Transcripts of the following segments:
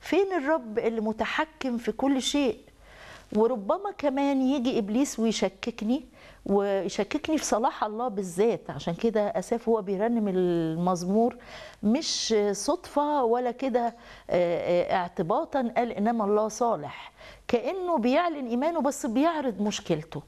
فين الرب اللي متحكم في كل شيء وربما كمان يجي ابليس ويشككني ويشككني في صلاح الله بالذات عشان كده اساف هو بيرنم المزمور مش صدفه ولا كده اعتباطا قال انما الله صالح كانه بيعلن ايمانه بس بيعرض مشكلته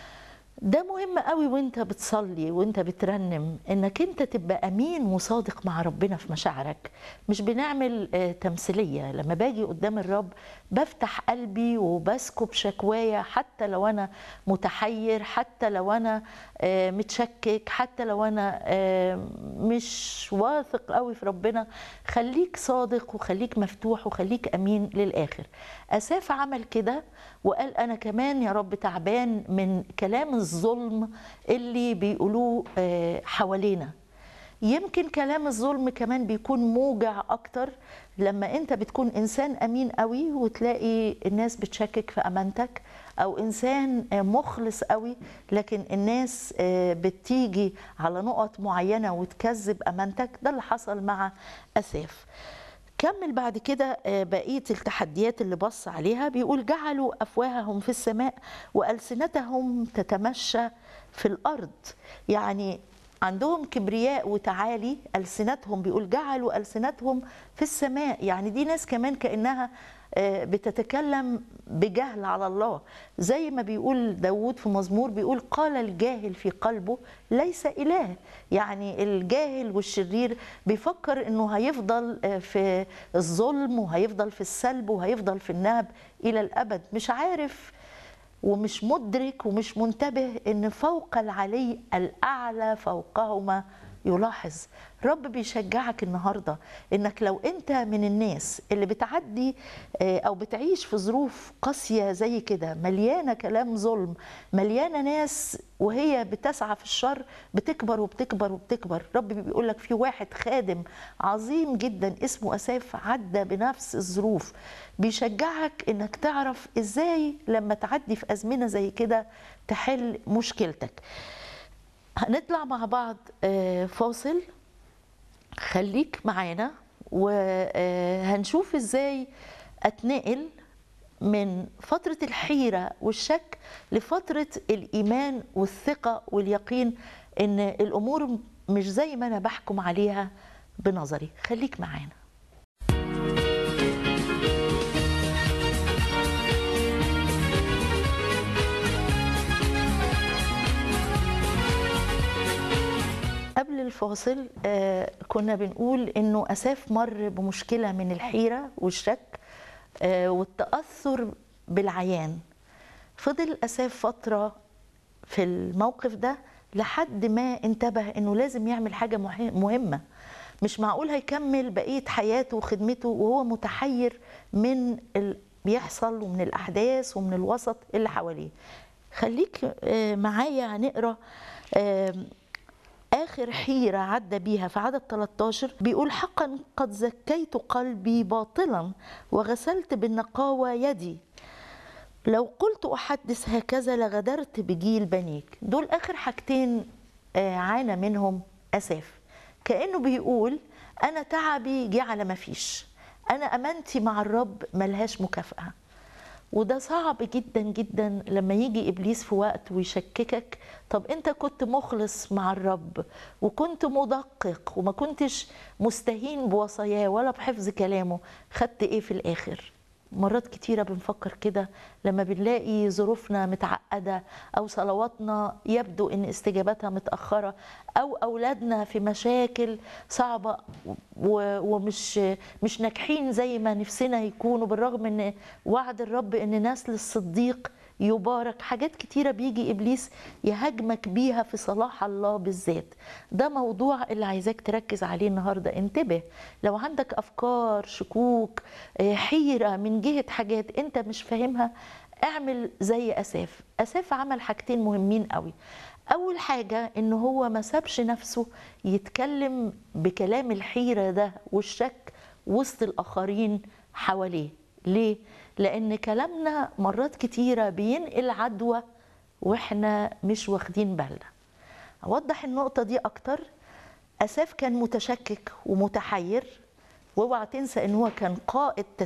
ده مهم قوي وانت بتصلي وانت بترنم انك انت تبقى امين وصادق مع ربنا في مشاعرك مش بنعمل آه تمثيليه لما باجي قدام الرب بفتح قلبي وبسكب شكوايا حتى لو انا متحير حتى لو انا آه متشكك حتى لو انا آه مش واثق قوي في ربنا خليك صادق وخليك مفتوح وخليك امين للاخر اساف عمل كده وقال انا كمان يا رب تعبان من كلام الظلم اللي بيقولوه حوالينا يمكن كلام الظلم كمان بيكون موجع اكتر لما انت بتكون انسان امين قوي وتلاقي الناس بتشكك في امانتك او انسان مخلص قوي لكن الناس بتيجي على نقط معينه وتكذب امانتك ده اللي حصل مع اساف كمل بعد كده بقيه التحديات اللي بص عليها بيقول جعلوا افواههم في السماء والسنتهم تتمشى في الارض يعني عندهم كبرياء وتعالي السنتهم بيقول جعلوا السنتهم في السماء يعني دي ناس كمان كانها بتتكلم بجهل على الله زي ما بيقول داود في مزمور بيقول قال الجاهل في قلبه ليس إله يعني الجاهل والشرير بيفكر انه هيفضل في الظلم وهيفضل في السلب وهيفضل في النهب إلى الأبد مش عارف ومش مدرك ومش منتبه ان فوق العلي الأعلى فوقهما يلاحظ رب بيشجعك النهارده انك لو انت من الناس اللي بتعدي او بتعيش في ظروف قاسيه زي كده مليانه كلام ظلم مليانه ناس وهي بتسعى في الشر بتكبر وبتكبر وبتكبر رب بيقول لك في واحد خادم عظيم جدا اسمه اساف عدى بنفس الظروف بيشجعك انك تعرف ازاي لما تعدي في ازمنه زي كده تحل مشكلتك هنطلع مع بعض فاصل خليك معانا وهنشوف ازاي اتنقل من فترة الحيرة والشك لفترة الإيمان والثقة واليقين إن الأمور مش زي ما أنا بحكم عليها بنظري خليك معانا قبل الفاصل آه كنا بنقول انه اساف مر بمشكله من الحيره والشك آه والتاثر بالعيان فضل اساف فتره في الموقف ده لحد ما انتبه انه لازم يعمل حاجه مهمه مش معقول هيكمل بقيه حياته وخدمته وهو متحير من اللي بيحصل ومن الاحداث ومن الوسط اللي حواليه خليك آه معايا هنقرا آخر حيرة عدى بيها في عدد 13 بيقول حقا قد زكيت قلبي باطلا وغسلت بالنقاوة يدي لو قلت أحدث هكذا لغدرت بجيل بنيك دول آخر حاجتين عانى منهم أساف كأنه بيقول أنا تعبي جه على ما فيش أنا أمانتي مع الرب ملهاش مكافأة وده صعب جدا جدا لما يجي ابليس في وقت ويشككك طب انت كنت مخلص مع الرب وكنت مدقق وما كنتش مستهين بوصاياه ولا بحفظ كلامه خدت ايه في الاخر مرات كتيرة بنفكر كده لما بنلاقي ظروفنا متعقدة أو صلواتنا يبدو إن استجابتها متأخرة أو أولادنا في مشاكل صعبة ومش مش ناجحين زي ما نفسنا يكونوا بالرغم إن وعد الرب إن نسل الصديق يبارك حاجات كتيرة بيجي إبليس يهاجمك بيها في صلاح الله بالذات ده موضوع اللي عايزاك تركز عليه النهاردة انتبه لو عندك أفكار شكوك حيرة من جهة حاجات أنت مش فاهمها اعمل زي أساف أساف عمل حاجتين مهمين قوي أول حاجة إن هو ما سابش نفسه يتكلم بكلام الحيرة ده والشك وسط الآخرين حواليه ليه؟ لأن كلامنا مرات كتيرة بينقل عدوى وإحنا مش واخدين بالنا أوضح النقطة دي أكتر أساف كان متشكك ومتحير واوعى تنسى ان هو كان قائد